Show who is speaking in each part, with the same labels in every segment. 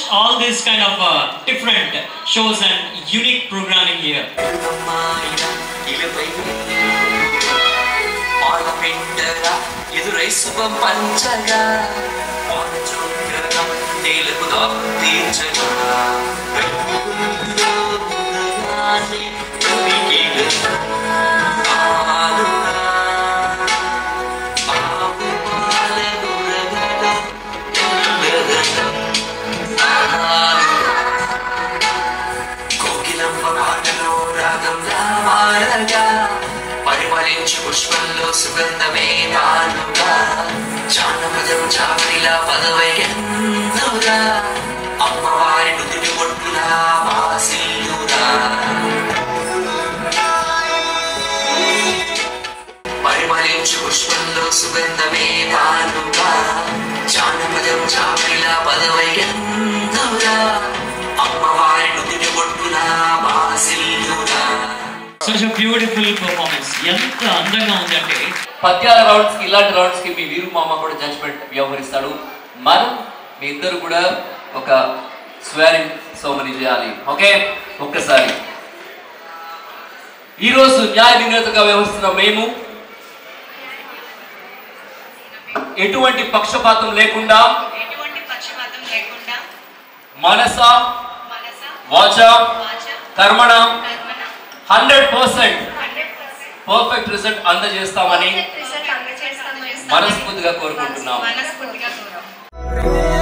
Speaker 1: all these kind of uh, different shows and unique programming here.
Speaker 2: ఎదురై శుభం పంచగా వాన చుక్కగా నేలకు దాహం తీర్చగా ఉదయాన్నే వెలిగిన ఆలుగా, ఆవు పాలనురగగా తెల్లదనం ఆలుగా. కోకిలమ్మ పాటలో రాగంలా మారగా పరిమళించు పుష్పంలో సుగంధమే తానుగా జానపదం చావడిలా పదవై ఎందురా అమ్మవారి నుదుటి ఒట్టులా వాసిల్లురా పరిమళించు పుష్పంలో సుగంధమే తానుగా జానపదం చావడిలా పదవై ఎందురా అమ్మవారి నుదుటి ఒట్టులా వాసిల్లురా
Speaker 1: Such a beautiful performance. ఎంత అందంగా ఉందంటే
Speaker 3: పద్యాల రౌండ్స్ కి ఇలాంటి రౌండ్స్ కి మీ వీరు మామ కూడా జడ్జ్మెంట్ వ్యవహరిస్తాడు మనం మీ ఇద్దరు కూడా ఒక స్వేరింగ్ సోమని చేయాలి ఓకే ఒక్కసారి ఈరోజు న్యాయ నిర్ణేతగా వ్యవహరిస్తున్న మేము ఎటువంటి పక్షపాతం లేకుండా
Speaker 4: ఎటువంటి పక్షపాతం లేకుండా
Speaker 3: మనస
Speaker 4: మనస
Speaker 3: వాచ
Speaker 4: వాచ
Speaker 3: కర్మణ
Speaker 4: కర్మణ
Speaker 3: hundred percent
Speaker 4: hundred percent
Speaker 3: perfect result అందజేస్తామని
Speaker 4: రిజల్ట్ అందజేస్తామని
Speaker 3: మనస్ఫూర్తిగా కోరుకుంటున్నాం.
Speaker 4: మనస్ఫూర్తిగా కోరుకుంటున్నాం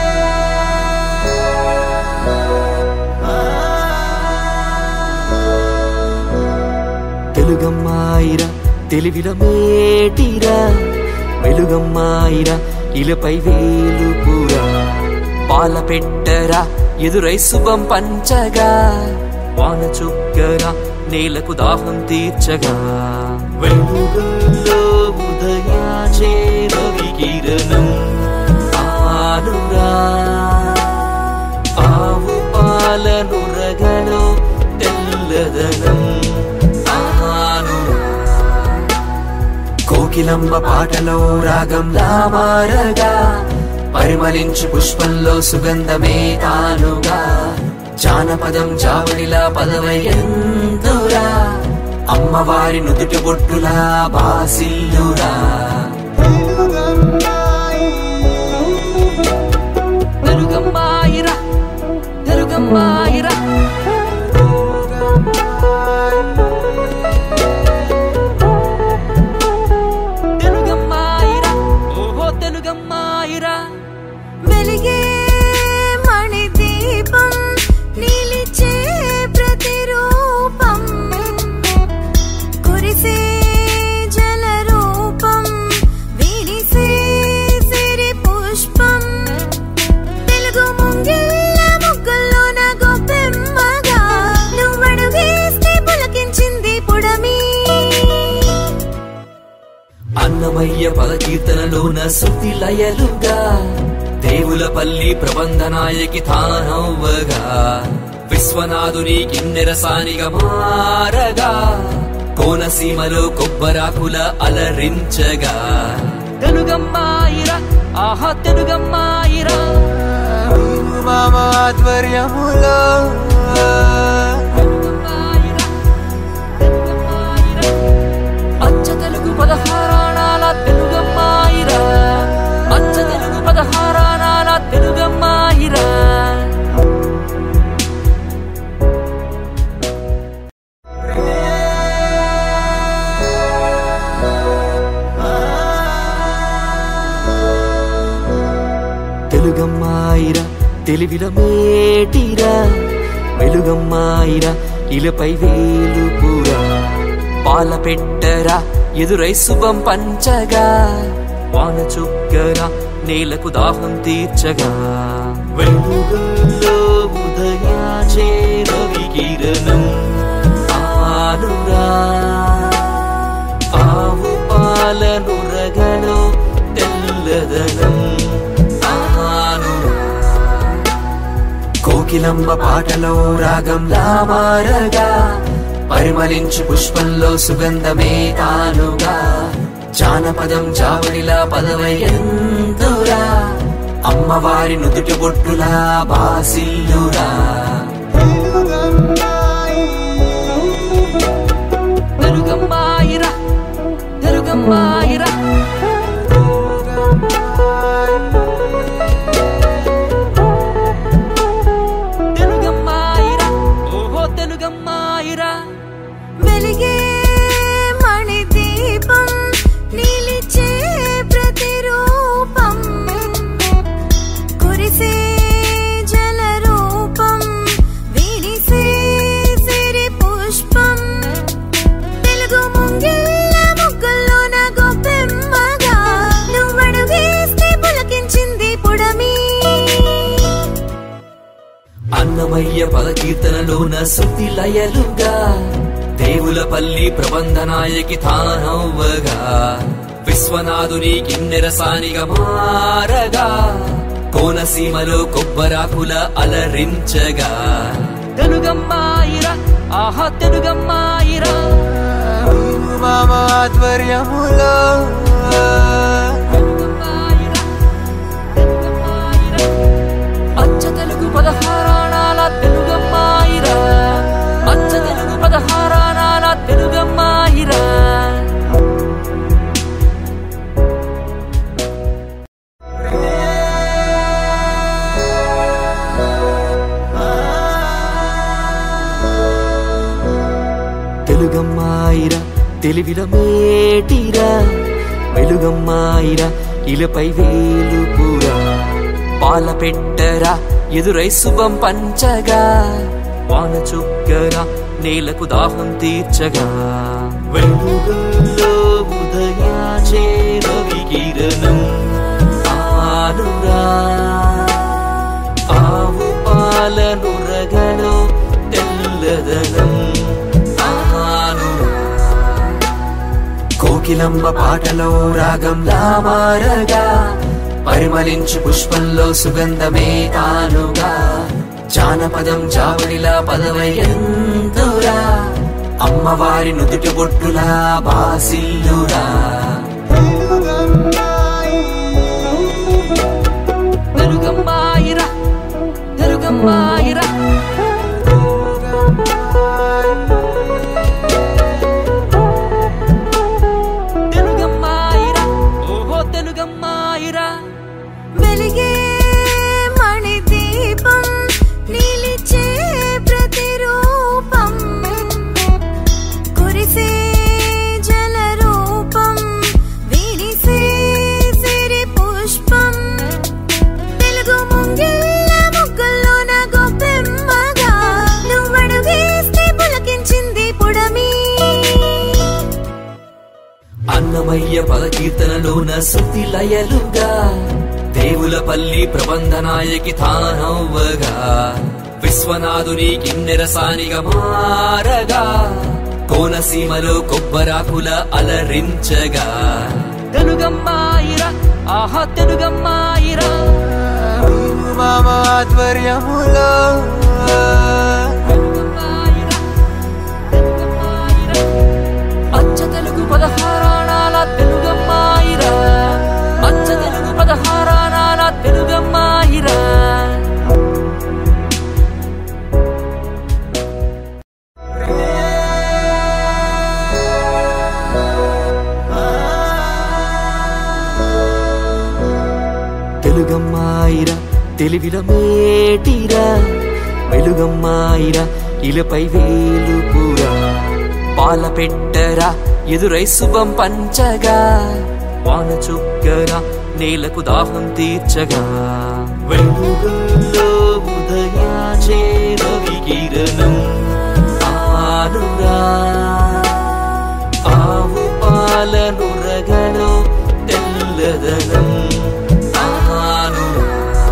Speaker 2: తెలుగమ్మాయిరా తెలివిల మేటిరా వెలుగమ్మాయిరా ఇలపై వేలుపురా పాల పెట్టరా ఎదురై శుభం పంచగా వాన చుక్కరా నేలకు దాహం తీర్చగా వెలుగుల్లో ఉదయాచే రవి కిరణం ఆనురా ఆవు పాలను రగలో తెల్లదనం ఆనురా కోకిలంబ పాటలో రాగంలా మారగా పరిమళించు పుష్పంలో సుగంధమే తానుగా జానపదం జావడిలా పదవై ఎందురా అమ్మవారి నుదుటి బొట్టులా బాసిల్లురా తెలుగమ్మాయిరా తెలుగమ్మాయిరా తెలుగమ్మాయిరా ఓహో తెలుగమ్మాయిరా
Speaker 5: వెలిగే మణిదీపం నిలిచే ప్రతిరూపం కురిసే జలరూపం విరిసే సిరి పుష్పం తెలుగు ముంగిళ్ళ ముగ్గుల్లోన గొప్పెమ్మగా నువ్వడుగేస్తే పులకించింది పుడమి
Speaker 2: అన్నమయ్య పదకీర్తనలోన శృతి లయలుగా దేవుల పల్లి ప్రబంధనాయకి తానవ్వగా విశ్వనాథుని కిన్నెరసానిగా మారగా కోనసీమలో కొబ్బరాకుల అలరించగా తెలుగమ్మాయిరా ఆహా తెలుగమ్మాయిరా
Speaker 6: ఆధ్వర్యములో
Speaker 2: తెలుగమ్మాయిరా, తెలుగమ్మాయిరా. అచ్చ తెలుగు పదహారాణాల తెలుగమ్మాయిరా అచ్చ తెలుగు పదహారాణాల తెలుగమ్మాయిరా తెలుగమ్మాయిరా తెలివిల మేటిరా వెలుగమ్మాయిరా ఇలపై వేలుపురా పాల పెట్టరా ఎదురై శుభం పంచగా వాన చుక్కరా నేలకు దాహం తీర్చగా వెలుగుల్లో ఉదయాచే రవి కిరణం ఆనురా ఆవు పాలను రగలో తెల్లదనం ఆనురా కోకిలంబ పాటలో రాగంలా మారగా పరిమళించు పుష్పంలో సుగంధమే తానుగా జానపదం జావడిలా పదవై ఎందురా అమ్మవారి నుదుటి బొట్టులా బాసిల్లురా
Speaker 6: తెలుగమ్మాయిరా తెలుగమ్మాయిరా తెలుగమ్మాయిరా ఓహో తెలుగమ్మాయిరా
Speaker 5: వెలిగే మణి దీపం నిలిచే ప్రతిరూపం కురిసే జల రూపం విరిసే సిరి పుష్పం తెలుగు ముంగిళ్ళ ముగ్గుల్లోన గొప్పెమ్మగా నువ్వడుగేస్తే పులకించింది పుడమి
Speaker 2: అన్నమయ్య పదకీర్తనలోన శృతి లయలుగా దేవులపల్లి ప్రబంధనాయకి తానవ్వగా విశ్వనాథుని కిన్నెరసానిగా మారగా కోనసీమలో కొబ్బరాకుల అలరించగా
Speaker 6: తెలుగమ్మాయిరా ఆహా తెలుగమ్మాయిరా
Speaker 2: ఆధ్వర్యములో
Speaker 6: తెలుగమ్మాయిరా, తెలుగమ్మాయిరా. అచ్చ తెలుగు పదహారాణాల తెలుగమ్మాయిరా అచ్చ తెలుగు పదహారాణాల తెలుగమ్మాయిరా
Speaker 2: తెలుగమ్మాయిరా తెలివిల మేటిరా వెలుగమ్మాయిరా ఇలపై వేలుపురా పాల పెట్టరా ఎదురై శుభం పంచగా వాన చుక్కరా నేలకు దాహం తీర్చగా వెలుగుల్లో ఉదయాచే రవి కిరణం ఆనురా ఆవు పాలను రగలో తెల్లదనం ఆనురా కోకిలమ్మ పాటలో రాగంలా మారగా పరిమళించు పుష్పంలో సుగంధమే తానుగా జానపదం జావడిలా పదవయంతురా అమ్మవారి నుదుటి బొట్టులా బాసిల్లురా
Speaker 6: తెలుగమ్మాయిరా తెలుగమ్మాయిరా తెలుగమ్మాయిరా ఓహో తెలుగమ్మాయిరా
Speaker 5: వెలిగే మణి దీపం నిలిచే ప్రతిరూపం కురిసే జల రూపం విరిసే సిరి పుష్పం తెలుగు ముంగిళ్ళ ముగ్గుల్లోన గొప్పెమ్మగా నువ్వడుగేస్తే పులకించింది పుడమి
Speaker 2: అన్నమయ్య పదకీర్తనలోన శృతి లయలుగా దేవులపల్లి ప్రబంధనాయకి తానవ్వగా విశ్వనాథుని కిన్నెరసానిగా మారగా కోనసీమలో కొబ్బరాకుల అలరించగా
Speaker 6: తెలుగమ్మాయిరా ఆహా తెలుగమ్మాయిరా
Speaker 2: ఆధ్వర్యములో
Speaker 6: తెలుగమ్మాయిరా, తెలుగమ్మాయిరా. అచ్చ తెలుగు పదహారాణాల తెలుగమ్మాయిరా అచ్చ తెలుగు పదహారాణాల తెలుగమ్మాయిరా
Speaker 2: తెలుగమ్మాయిరా తెలివిల మేటిరా వెలుగమ్మాయిరా ఇలపై వేలుపురా పాల పెట్టరా ఎదురై శుభం పంచగా వాన చుక్కరా నేలకు దాహం తీర్చగా వెలుగుల్లో ఉదయాచే రవి కిరణం ఆనురా ఆవు పాలను రగలో తెల్లదనం ఆనురా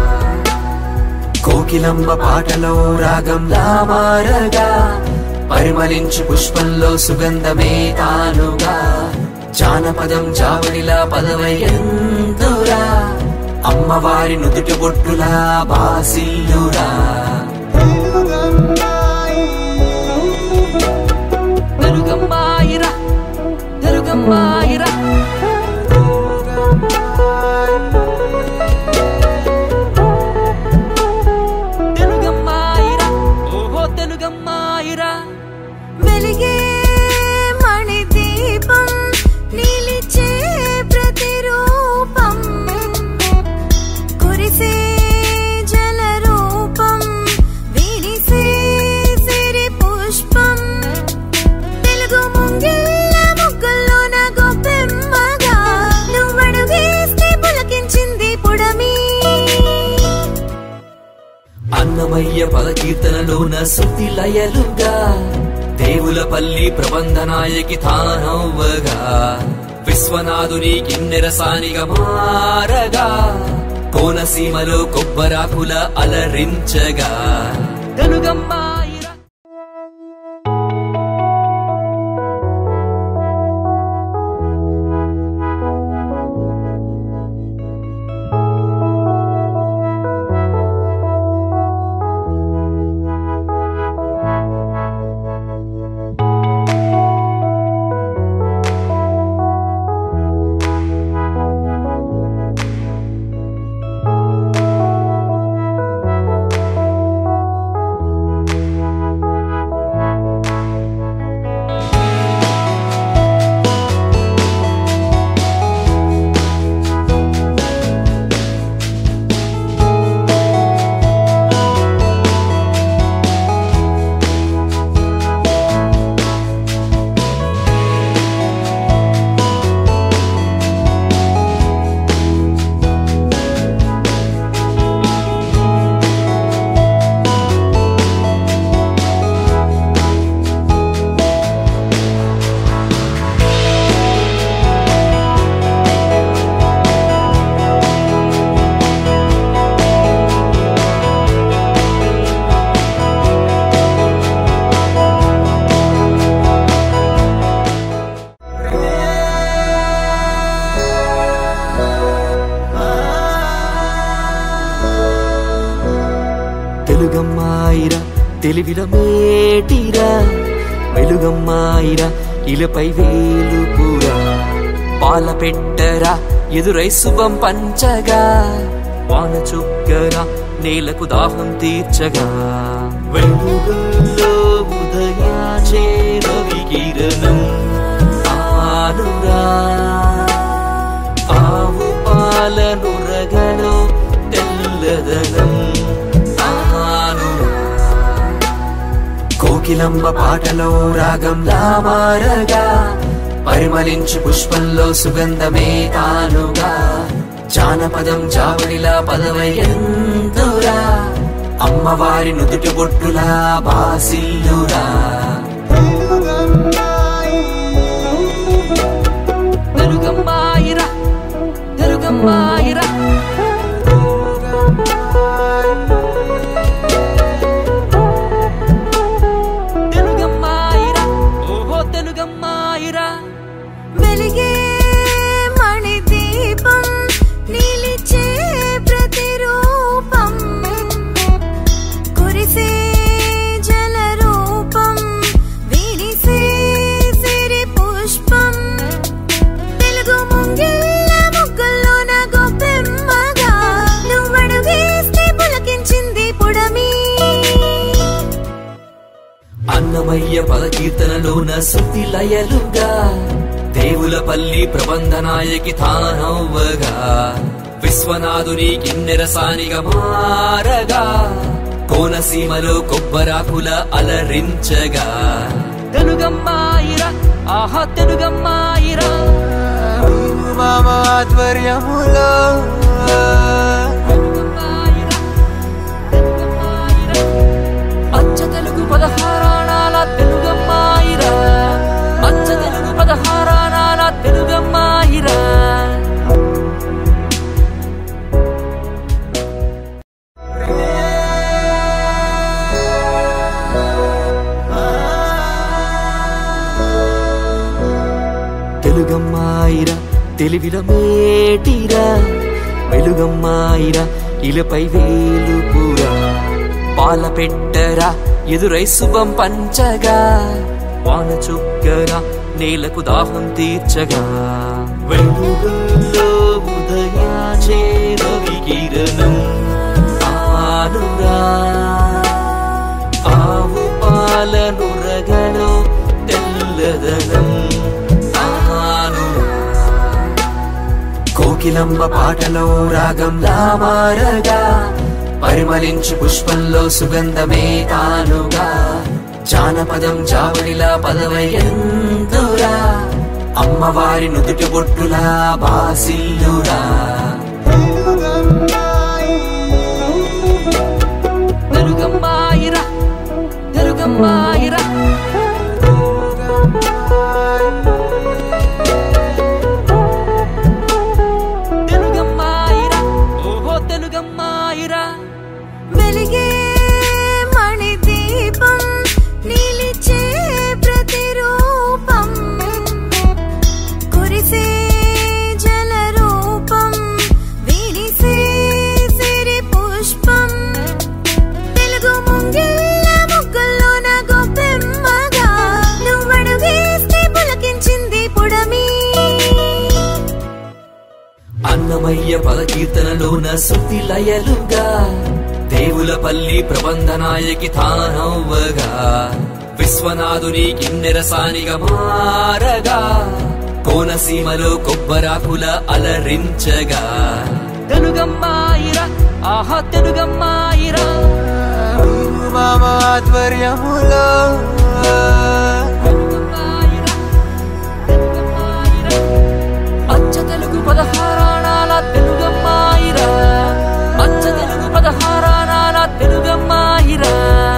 Speaker 2: కోకిలమ్మ పాటలో రాగంలా మారగా పరిమళించు పుష్పంలో సుగంధమే తానుగా జానపదం జావడిలా పదవయంతురా అమ్మవారి నుదుటి బొట్టులా బాసిల్లురా
Speaker 6: తెలుగమ్మాయిరా తెలుగమ్మాయిరా
Speaker 2: అన్నమయ్య పదకీర్తనలోన శృతి లయలుగా దేవులపల్లి ప్రబంధనాయకి తానవ్వగా విశ్వనాథుని కిన్నెరసానిగా మారగా కోనసీమలో కొబ్బరాకుల అలరించగా
Speaker 6: తెలుగమ్మాయిరా
Speaker 2: తెలుగమ్మాయిరా తెలివిల మేటిరా వెలుగమ్మాయిరా ఇలపై వేలుపురా పాల పెట్టరా ఎదురై శుభం పంచగా వాన చుక్కరా నేలకు దాహం తీర్చగా వెలుగుల్లో ఉదయాచే రవి కిరణం ఆనురా ఆవు పాలను రగలో తెల్లదనం ఆనురా కోకిలంబ పాటలో రాగంలా మారగా పరిమళించు పుష్పంలో సుగంధమే తానుగా జానపదం జావడిలా పదవయంతురా అమ్మవారి నుదుటి బొట్టులా బాసిల్లురా
Speaker 6: తెలుగమ్మాయిరా తెలుగమ్మాయిరా తెలుగమ్మాయిరా ఓహో తెలుగమ్మాయిరా
Speaker 5: వెలిగే మణి దీపం నిలిచే ప్రతిరూపం కురిసే జల రూపం విరిసే సిరి పుష్పం తెలుగు ముంగిళ్ళ ముగ్గుల్లోన గొప్పెమ్మగా నువ్వడుగేస్తే పులకించింది పుడమి
Speaker 2: అన్నమయ్య పదకీర్తనలోన శృతి లయలుగా దేవులపల్లి ప్రబంధనాయకి తానవ్వగా విశ్వనాథుని కిన్నెరసానిగా మారగా కోనసీమలో కొబ్బరాకుల అలరించగా
Speaker 6: తెలుగమ్మాయిరా ఆహా తెలుగమ్మాయిరా
Speaker 7: మామ ఆధ్వర్యములో
Speaker 6: తెలుగమ్మాయిరా, తెలుగమ్మాయిరా. అచ్చ తెలుగు పదహారాణాల తెలుగమ్మాయిరా అచ్చ తెలుగు పదహారాణాల తెలుగమ్మాయిరా
Speaker 2: తెలుగమ్మాయిరా తెలివిల మేటిరా వెలుగమ్మాయిరా ఇలపై వేలుపురా పాల పెట్టరా ఎదురై శుభం పంచగా వాన చుక్కరా నేలకు దాహం తీర్చగా వెలుగుల్లో ఉదయాచే రవి కిరణం ఆనురా ఆవు పాలను రగలో తెల్లదనం ఆనురా కోకిలంబ పాటలో రాగంలా మారగా పరిమళించు పుష్పంలో సుగంధమే తానుగా జానపదం జావడిలా పదవయంతురా అమ్మవారి నుదుటి బొట్టులా బాసిల్లురా అన్నమయ్య పదకీర్తనలోన శృతి లయలుగా దేవులపల్లి ప్రబంధనాయకి తానవ్వగా విశ్వనాథుని కిన్నెరసానిగా మారగా కోనసీమలో కొబ్బరాకుల అలరించగా
Speaker 6: తెలుగమ్మాయిరా ఆహా తెలుగమ్మాయిరా
Speaker 7: మామ ఆధ్వర్యములో
Speaker 6: తెలుగమ్మాయిరా, తెలుగమ్మాయిరా. అచ్చ తెలుగు పదహారాణాల తెలుగమ్మాయిరా అచ్చ తెలుగు పదహారాణాల తెలుగమ్మాయిరా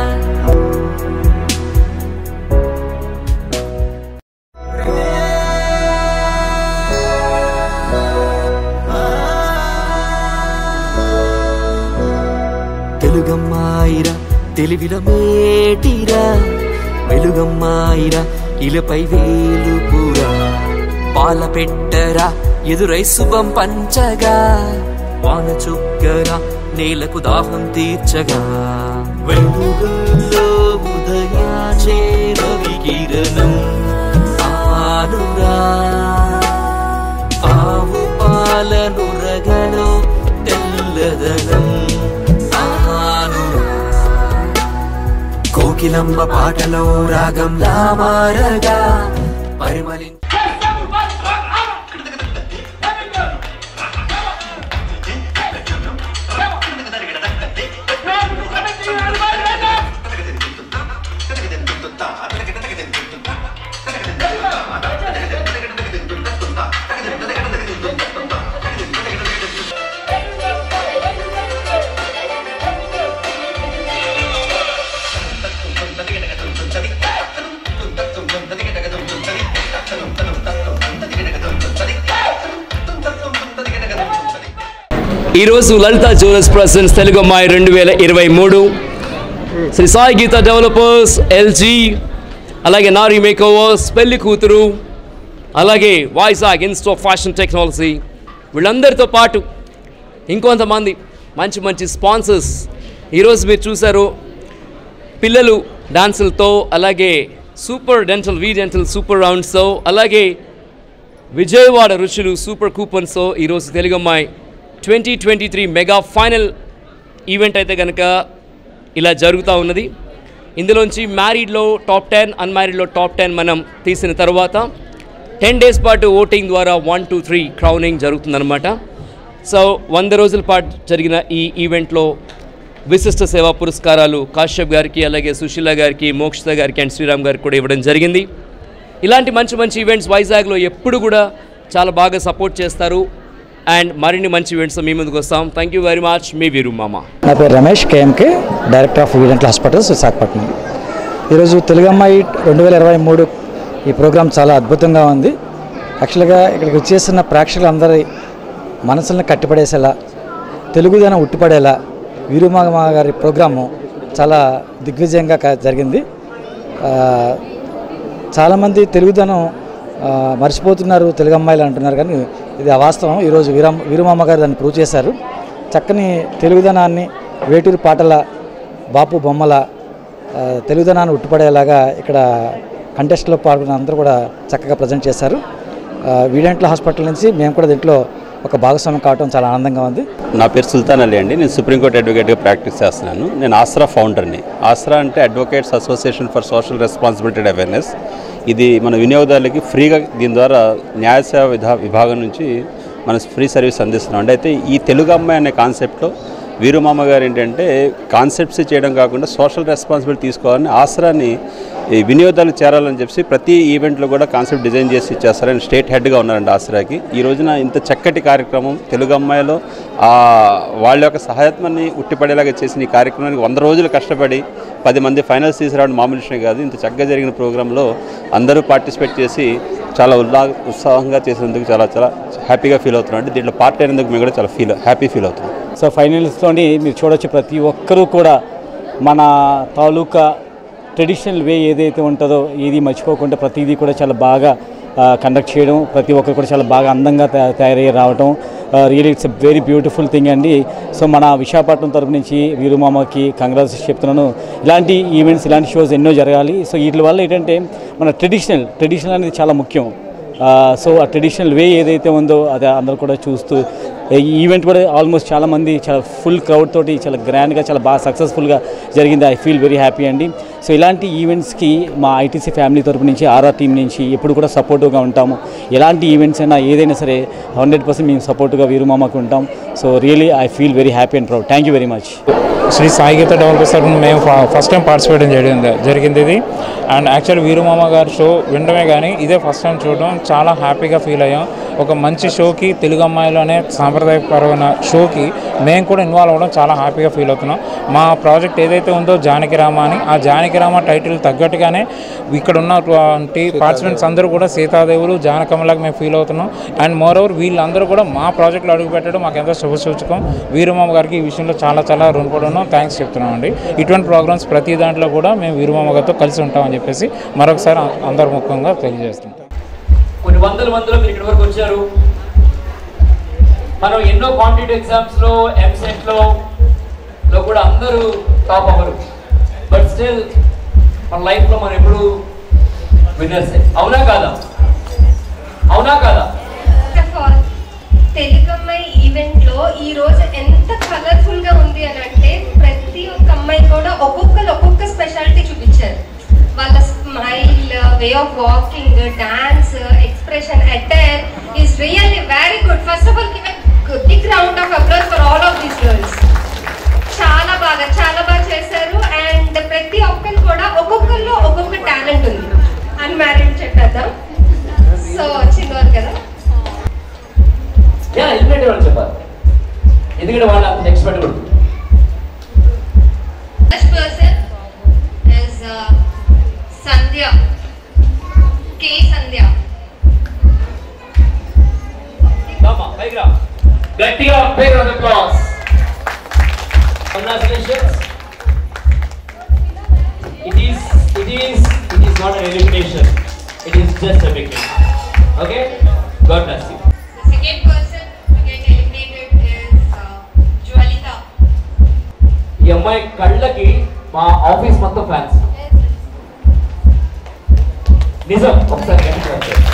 Speaker 2: తెలుగమ్మాయిరా తెలివిల మేటిరా వెలుగమ్మాయిరా ఇలపై వేలుపురా పాల పెట్టరా ఎదురై శుభం పంచగా వాన చుక్కరా నేలకు దాహం తీర్చగా వెలుగుల్లో ఉదయాచే రవి కిరణం ఆనురా ఆవు పాలను రగలో తెల్లదనం ఆనురా కోకిలమ్మ పాటలో రాగంలా మారగా పరిమళి
Speaker 8: ఈరోజు లలిత జ్యువెలర్స్ ప్రజెన్స్ తెలుగు అమ్మాయి రెండు వేల ఇరవై మూడు శ్రీ సాయి గీత డెవలపర్స్ ఎల్జీ అలాగే నారీ మేకోవర్స్ పెళ్లి కూతురు అలాగే వాయిసాగ్ ఇన్స్టో ఫ్యాషన్ టెక్నాలజీ వీళ్ళందరితో పాటు ఇంకొంతమంది మంచి మంచి స్పాన్సర్స్ ఈరోజు మీరు చూశారు పిల్లలు డాన్సులతో అలాగే super dental V dental super రౌండ్స్తో అలాగే విజయవాడ రుచులు సూపర్ కూపన్స్తో ఈరోజు తెలుగు అమ్మాయి twenty twenty three mega final event అయితే కనుక ఇలా జరుగుతూ ఉన్నది ఇందులోంచి మ్యారీడ్లో టాప్ టెన్ అన్మ్యారీడ్లో టాప్ టెన్ మనం తీసిన తర్వాత టెన్ డేస్ పాటు ఓటింగ్ ద్వారా వన్ టూ త్రీ క్రౌనింగ్ జరుగుతుందన్నమాట సో వంద రోజుల పాటు జరిగిన ఈ ఈవెంట్లో విశిష్ట సేవా పురస్కారాలు కాశ్యప్ గారికి అలాగే సుశీల గారికి మోక్షిత గారికి అండ్ శ్రీరామ్ గారికి కూడా ఇవ్వడం జరిగింది ఇలాంటి మంచి మంచి ఈవెంట్స్ వైజాగ్లో ఎప్పుడు కూడా చాలా బాగా సపోర్ట్ చేస్తారు అండ్ మరిన్ని మంచి ఈవెంట్స్ మీ ముందుకు వస్తాం థ్యాంక్ యూ వెరీ మచ్ మీ వీరు మామ
Speaker 9: నా పేరు Ramesh KMK director of V dental hospitals Visakhapatnam ఈరోజు తెలుగమ్మాయి రెండు వేల ఇరవై మూడు ఈ ప్రోగ్రాం చాలా అద్భుతంగా ఉంది యాక్చువల్గా ఇక్కడికి వచ్చేసిన ప్రేక్షకులందరి మనసులను కట్టిపడేసేలా తెలుగుదనం ఉట్టిపడేలా వీరుమామ గారి ప్రోగ్రాము చాలా దిగ్విజయంగా క- జరిగింది ఆ, చాలామంది తెలుగుదనం ఆ, మర్చిపోతున్నారు తెలుగు అమ్మాయిలు అంటున్నారు కానీ ఇది అవాస్తవం ఈరోజు వీరమ్మ వీరుమామ గారు దాన్ని ప్రూవ్ చేశారు చక్కని తెలుగుదనాన్ని వేటూరు పాటల బాపు బొమ్మల ఆ, తెలుగుదనాన్ని ఉట్టుపడేలాగా ఇక్కడ కంటెస్ట్లో పాల్గొన్న అందరూ కూడా చక్కగా ప్రజెంట్ చేశారు ఆ, వీడెంట్ల హాస్పిటల్ నుంచి మేము కూడా దీంట్లో ఒక భాగస్వామ్యం కావడం చాలా ఆనందంగా ఉంది
Speaker 10: నా పేరు సుల్తాన్ అలీ అండి నేను సుప్రీంకోర్టు అడ్వకేట్గా ప్రాక్టీస్ చేస్తున్నాను నేను ఆస్రా ఫౌండర్ని ఆస్రా అంటే advocates association for social responsibility awareness ఇది మన వినియోగదారులకి ఫ్రీగా దీని ద్వారా న్యాయ సేవ విధా విభాగం నుంచి మనం ఫ్రీ సర్వీస్ అందిస్తున్నాం అంటే అయితే ఈ తెలుగు అమ్మాయి అనే కాన్సెప్ట్లో వీరుమామ గారు ఏంటంటే కాన్సెప్ట్స్ చేయడం కాకుండా సోషల్ రెస్పాన్సిబిలిటీ తీసుకోవాలని ఆసరాన్ని ఈ వినియోగదారులకు చేరాలని చెప్పి ప్రతి ఈవెంట్లో కూడా కాన్సెప్ట్ డిజైన్ చేసి ఇచ్చేస్తారని స్టేట్ హెడ్గా ఉన్నారండి ఆసరాకి ఈ రోజున ఇంత చక్కటి కార్యక్రమం తెలుగు అమ్మాయిలో ఆ వాళ్ళ యొక్క సహాయత్వాన్ని ఉట్టిపడేలాగా చేసిన ఈ కార్యక్రమానికి వంద రోజులు కష్టపడి పది మంది ఫైనల్స్ తీసుకురావడం మామూలు విషయం కాదు ఇంత చక్కగా జరిగిన ప్రోగ్రాంలో అందరూ పార్టిసిపేట్ చేసి చాలా ఉల్లా ఉత్సాహంగా చేసినందుకు చాలా చాలా హ్యాపీగా ఫీల్ అవుతున్నాం అంటే దీంట్లో పార్ట్ అయినందుకు మేము కూడా చాలా ఫీల్ హ్యాపీ ఫీల్ అవుతున్నాం
Speaker 9: సో ఫైనల్స్లోని మీరు చూడొచ్చు ప్రతి ఒక్కరూ కూడా మన తాలూకా ట్రెడిషనల్ వే ఏదైతే ఉంటుందో ఏది మర్చిపోకుండా ప్రతిదీ కూడా చాలా బాగా కండక్ట్ చేయడం ప్రతి ఒక్కరు కూడా చాలా బాగా అందంగా తయా- తయారయ్యి రావడం real it's a very beautiful thing అండి సో మన విశాఖపట్నం తరపు నుంచి వీరుమామకి కంగ్రాట్స్ చెప్తున్నాను ఇలాంటి ఈవెంట్స్ ఇలాంటి షోస్ ఎన్నో జరగాలి సో వీటి వల్ల ఏంటంటే మన ట్రెడిషనల్ ట్రెడిషనల్ అనేది చాలా ముఖ్యం ఆ, సో ఆ ట్రెడిషనల్ వే ఏదైతే ఉందో అది అందరూ కూడా చూస్తూ
Speaker 11: ఈ ఈవెంట్ కూడా ఆల్మోస్ట్ చాలా మంది చాలా ఫుల్ క్రౌడ్ తోటి చాలా గ్రాండ్గా చాలా బాగా సక్సెస్ఫుల్గా జరిగింది ఐ ఫీల్ వెరీ హ్యాపీ అండి సో ఇలాంటి ఈవెంట్స్కి మా ఐటీసీ ఫ్యామిలీ తరపు నుంచి ఆర్ఆర్ టీం నుంచి ఎప్పుడు కూడా సపోర్టివ్గా ఉంటాము ఎలాంటి ఈవెంట్స్ అయినా ఏదైనా సరే హండ్రెడ్ పర్సెంట్ మేము సపోర్ట్గా వీరుమామకు ఉంటాం so really I feel very happy and proud thank you very much
Speaker 12: Shri Sai Geetha developers తరఫున మేము ఫ- ఫస్ట్ టైం పార్టిసిపేట్ చేయడం జ- జరిగింది ఇది అండ్ యాక్చువల్ వీరుమామ గారి షో వినడమే కానీ ఇదే ఫస్ట్ టైం చూడడం చాలా హ్యాపీగా ఫీల్ అయ్యాం ఒక మంచి షోకి తెలుగు అమ్మాయిలు అనే సాంప్రదాయపరమైన షోకి మేము కూడా ఇన్వాల్వ్ అవ్వడం చాలా హ్యాపీగా ఫీల్ అవుతున్నాం మా ప్రాజెక్ట్ ఏదైతే ఉందో జానకి రామ అని ఆ జానకి రామ టైటిల్ తగ్గట్టుగానే ఇక్కడ ఉన్నటువంటి పార్టిసిపెంట్స్ అందరూ కూడా సీతాదేవులు జానకమ్మలాగా మేము ఫీల్ అవుతున్నాం అండ్ మోర్ ఓవర్ వీళ్ళందరూ కూడా మా ప్రాజెక్ట్లో అడుగు పెట్టడం మాకు ఎంతో శుభసూచకం వీరమామ గారికి ఈ విషయంలో చాలా చాలా రుణపడి ఉన్నాం థ్యాంక్స్ చెప్తున్నాం అండి ఇటువంటి ప్రోగ్రామ్స్ ప్రతి దాంట్లో కూడా మేము వీరమామ గారితో కలిసి ఉంటామని చెప్పేసి మరొకసారి అందరి ముఖంగా తెలియజేస్తుంటాం
Speaker 3: కొన్ని వందల మందిలో మీరు ఇక్కడి వరకు వచ్చారు మనం ఎన్నో కాంపిటేటివ్ ఎగ్జామ్స్ లో ఎంసెట్ లో లో కూడా అందరూ టాప్ అవ్వరు బట్ స్టిల్ మన లైఫ్ లో మనం ఎప్పుడు విన్నర్సే అవునా కాదా అవునా కాదా
Speaker 4: తెలుగు అమ్మాయి ఈవెంట్ లో ఈ రోజు ఎంత కలర్ఫుల్ గా ఉంది అని అంటే ప్రతి ఒక్క అమ్మాయి కూడా ఒక్కొక్కరు ఒక్కొక్క స్పెషాలిటీ చూపించారు వాళ్ళ smile way of walking dance expression attire is really very good first of all give big round of approach for all of these girls చాలా బాగా చాలా బాగా చేశారు అండ్ ప్రతి ఒక్కరు కూడా ఒక్కొక్కరిలో ఒక్కొక్క టాలెంట్ ఉంది అన్మ్యారీడ్ చెప్పేద్దాం సో చిన్నవారు కదా
Speaker 3: యా ఎలిమినేట్ వాళ్ళు చెప్పాలి ఎందుకంటే వాళ్ళు అంత ఎక్స్పెక్ట్ కూడా
Speaker 4: First person is uh, Sandhya. K. Sandhya.
Speaker 3: పైకి రా గట్టిగా పేరు applause congratulations
Speaker 1: It is, it is, it is not an elimination. It is just a victory. Okay? God bless you.
Speaker 4: The second person to get eliminated is uh, Jwalita.
Speaker 3: ఈ అమ్మాయి కళ్ళకి మా office మొత్తం fans నిజం ఒకసారి గట్టిగా చెప్పండి.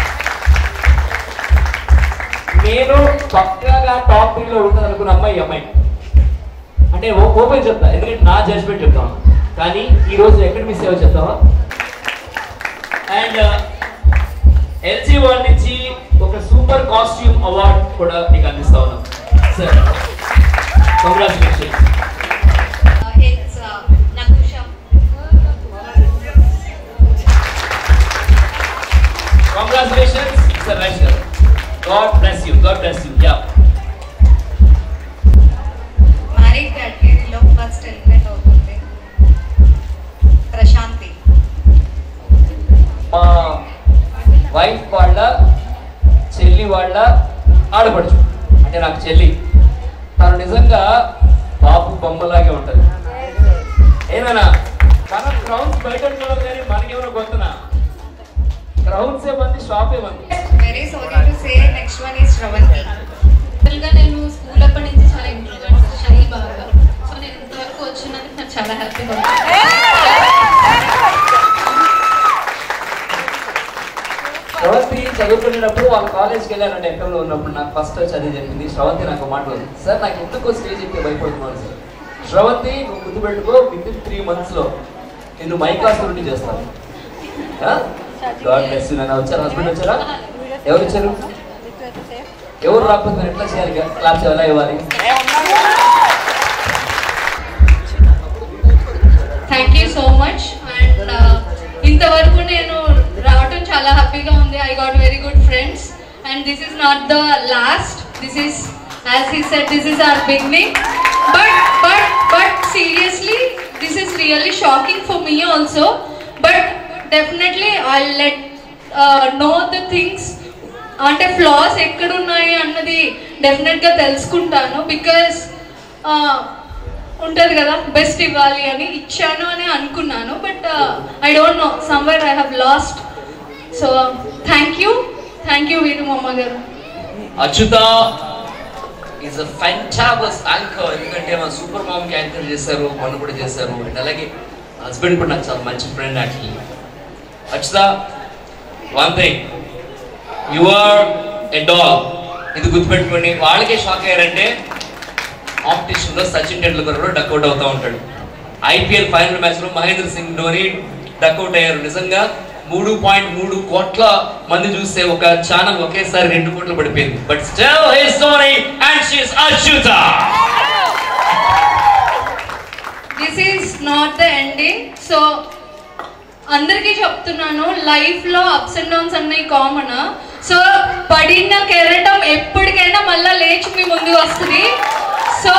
Speaker 3: నేను పక్కగా టాప్ త్రీలో ఉంటుంది అనుకున్న అమ్మాయి ఈ అమ్మాయి అంటే ఓ- ఓపెన్ చెప్తా ఎందుకంటే నా జడ్జ్మెంట్ చెప్తాను కానీ ఈ రోజు ఎక్కడ మిస్ అయ్యో చెప్తావా
Speaker 1: అండ్ ఎల్జీ వాళ్ళ నుంచి ఒక సూపర్ కాస్ట్యూమ్ అవార్డ్ కూడా నీకు అందిస్తా ఉన్నాం sir congratulation
Speaker 4: Uh, it's uh, Nakusha.
Speaker 1: Congratulations sir right sir God bless you God bless you yeah
Speaker 4: married కేటగిరీలో ఫస్ట్ ఎలిమినేట్ అవుతుంది ప్రశాంతి
Speaker 3: మా వైఫ్ వాళ్ళ చెల్లి వాళ్ళ ఆడపడుచు అంటే నాకు చెల్లి తను నిజంగా బాబు బొమ్మలాగే ఉంటది ఏమైనా
Speaker 1: మన క్రౌన్స్ బయట ఉన్నారు కానీ మనకేమైనా కొత్తనా క్రౌన్స్ ఏమంది షాప్ ఏమంది
Speaker 4: very sorry to say next one is Sravanthi
Speaker 13: యాక్చువల్గా నేను స్కూల్ అప్పటి నుంచి చాలా ఇంట్రోవర్ట్ షై బాగా సో నేను ఇంతవరకు వచ్చినందుకు నాకు చాలా హ్యాపీగా ఉంది
Speaker 3: శ్రవంతి చదువుకునేటప్పుడు వాళ్ళ కాలేజ్కి వెళ్ళానంటే ఎక్కడో ఉన్నప్పుడు నాకు ఫస్ట్ చదివి చెప్పింది శ్రవంతి నాకు ఒక మాట ఉంది సార్ నాకు ఎందుకో స్టేజ్ ఎక్కి భయపడుతున్నాను సార్ శ్రవంతి నువ్వు గుర్తు పెట్టుకో విత్ ఇన్ త్రీ మంత్స్లో నేను మైకాస్ నుండి చేస్తాను గాడ్ బ్లెస్ నన్ను వచ్చారు హస్బెండ్ వచ్చారా ఎవరు వచ్చారు ఎవరు రాకపోతే నేను ఎట్లా చేయాలి క్లాప్స్ ఎలా ఇవ్వాలి
Speaker 13: thank you so much and ఇంతవరకు నేను రావటం చాలా హ్యాపీగా ఉంది I got very good friends and this is not the last this is as he said this is our beginning but but but seriously this is really shocking for me also but definitely I let know the things అంటే flaws ఎక్కడున్నాయి అన్నది డెఫినెట్గా తెలుసుకుంటాను because ఉంటుంది కదా best ఇవ్వాలి అని ఇచ్చాను అని అనుకున్నాను but I don't know somewhere I have lost so thank you thank you Veeru మమ్మ గారు
Speaker 3: Achyutha is a fantabulous anchor ఎందుకంటే మన సూపర్ మామ్కి యాంకర్ చేశారు మొన్న కూడా చేశారు అండ్ అలాగే హస్బెండ్ కూడా నాకు చాలా మంచి friend actually Achyutha one thing you are a dog ఇది గుర్తుపెట్టుకోండి వాళ్ళకే షాక్ అయ్యారంటే కాంపిటీషన్ లో సచిన్ టెండూల్కర్ కూడా డక్అవుట్ అవుతా ఉంటాడు ఐపీఎల్ ఫైనల్ మ్యాచ్ లో మహేంద్ర సింగ్ ధోని డక్అవుట్ అయ్యారు నిజంగా మూడు పాయింట్ మూడు కోట్ల మంది చూస్తే ఒక ఛానల్ ఒకేసారి రెండు కోట్లు పడిపోయింది but still his Dhoni and she's Achyutha
Speaker 13: this is not the ending so అందరికీ చెప్తున్నాను లైఫ్ లో అప్స్ అండ్ డౌన్స్ అన్నీ కామన్ సో పడిన కెరటం ఎప్పటికైనా మళ్ళా లేచి మీ ముందుకు వస్తుంది so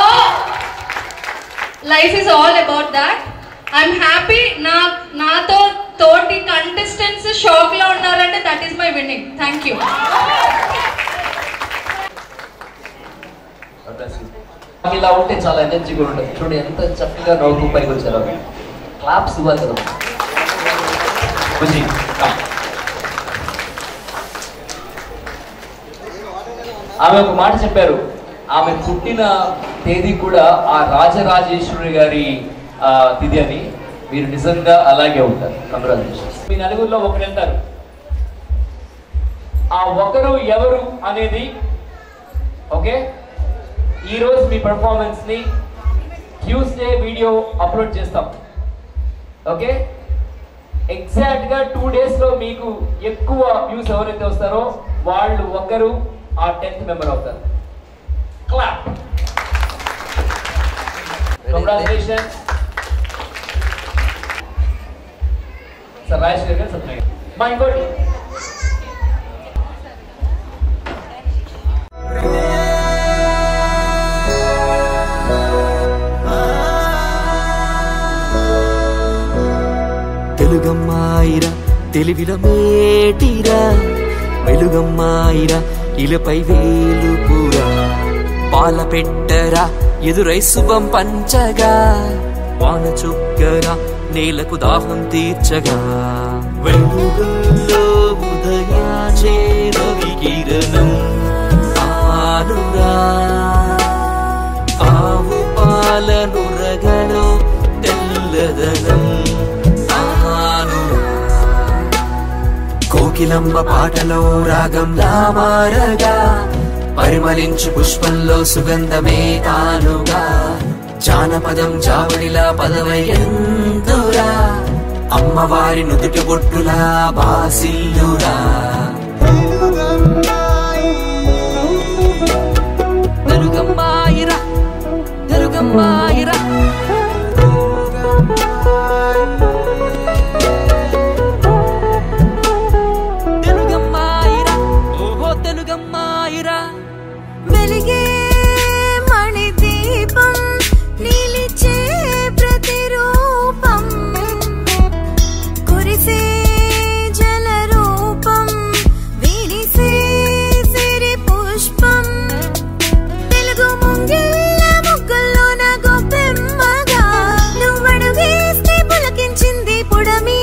Speaker 13: life is all about that I'm happy నా నాతో తోటి కంటెస్టెంట్స్ షాక్ లో ఉన్నారంటే that is my winning thank you
Speaker 3: ఇలా ఉంటే చాలా ఎనర్జీగా ఉంటుంది చూడండి ఎంత చక్కగా నవ్వుతూ పైకి వచ్చారు క్లాప్స్ ఇవ్వాలి కదా బుజ్జి come. ఆమె ఒక మాట చెప్పారు ఆమె పుట్టిన తేదీ కూడా ఆ రాజరాజేశ్వరి గారి ఆ, తిథి అని మీరు నిజంగా అలాగే ఉంటారు కంగ్రాచులేషన్స్ మీ నలుగురిలో ఒకరు వెళ్తారు ఆ ఒకరు ఎవరు అనేది ఓకే ఈ రోజు మీ పెర్ఫార్మెన్స్ ని ట్యూస్డే వీడియో అప్లోడ్ చేస్తాం ఓకే ఎగ్జాక్ట్ గా టూ డేస్ లో మీకు ఎక్కువ వ్యూస్ ఎవరైతే వస్తారో వాళ్ళు ఒకరు ఆ టెన్త్ మెంబర్ అవుతారు క్లాప్ కంగ్రాచులేషన్ సార్ రాజేష్ గారు సత్య మా ఇంకోటి
Speaker 2: తెలుగమ్మాయిరా తెలివిల మేటిరా వెలుగమ్మాయిరా ఇలపై వేలుపురా పాల పెట్టరా ఎదురై శుభం పంచగా వాన చుక్కరా నేలకు దాహం తీర్చగా వెలుగుల్లో ఉదయాచే రవి కిరణం ఆనురా ఆవు పాలను రగలో తెల్లదనం ఆనురా కోకిలమ్మ పాటలో రాగంలా మారగా పరిమళించు పుష్పంలో సుగంధమే తానుగా జానపదం జావడిలా పదవయంతురా అమ్మవారి నుదుటి బొట్టులా బాసిల్లురా
Speaker 6: తెలుగమ్మాయిరా తెలుగమ్మాయిరా తెలుగమ్మాయిరా ఓహో తెలుగమ్మాయిరా
Speaker 5: వెలిగే మణి దీపం నిలిచే ప్రతిరూపం కురిసే జల రూపం విరిసే సిరి పుష్పం తెలుగు ముంగిళ్ళ ముగ్గుల్లోన గొప్పెమ్మగా నువ్వడుగేస్తే పులకించింది పుడమి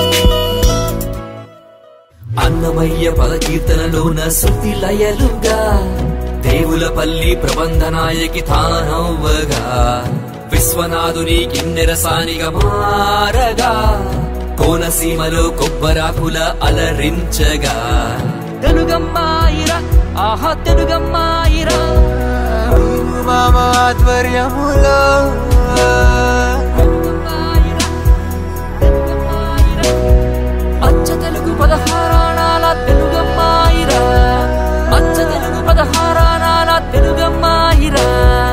Speaker 2: అన్నమయ్య పదకీర్తనలోన శృతి లయలుగా దేవుల పల్లి ప్రబంధనాయకి తానవ్వగా విశ్వనాథుని కిన్నెరసానిగా మారగా కోనసీమలో కొబ్బరాకుల అలరించగా
Speaker 6: తెలుగమ్మాయిరా ఆహా తెలుగమ్మాయిరా
Speaker 7: మామ ఆధ్వర్యములో
Speaker 6: అచ్చ తెలుగు పదహారాణాల తెలుగమ్మాయిరా అచ్చ తెలుగు పదహారాణాల తెలుగమ్మాయిరా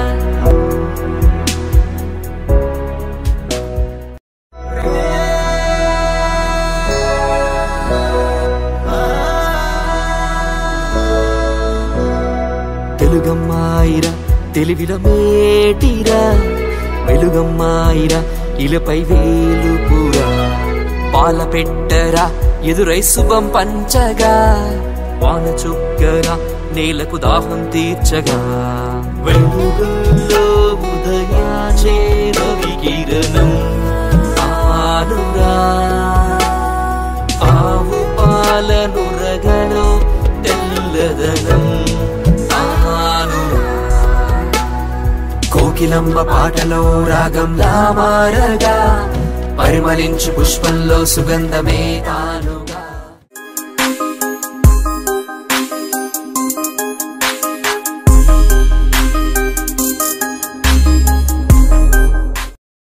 Speaker 2: తెలుగమ్మాయిరా తెలివిల మేటిరా వెలుగమ్మాయిరా ఇలపై వేలుపురా పాల పెట్టరా ఎదురై శుభం పంచగా వాన చుక్కరా నేలకు దాహం తీర్చగా వెలుగుల్లో ఉదయాచే రవి కిరణం ఆనురా ఆవు పాలను రగలో తెల్లదనం ఆనురా కోకిలమ్మ పాటలో రాగంలా మారగా పరిమళించు పుష్పంలో సుగంధమే తాను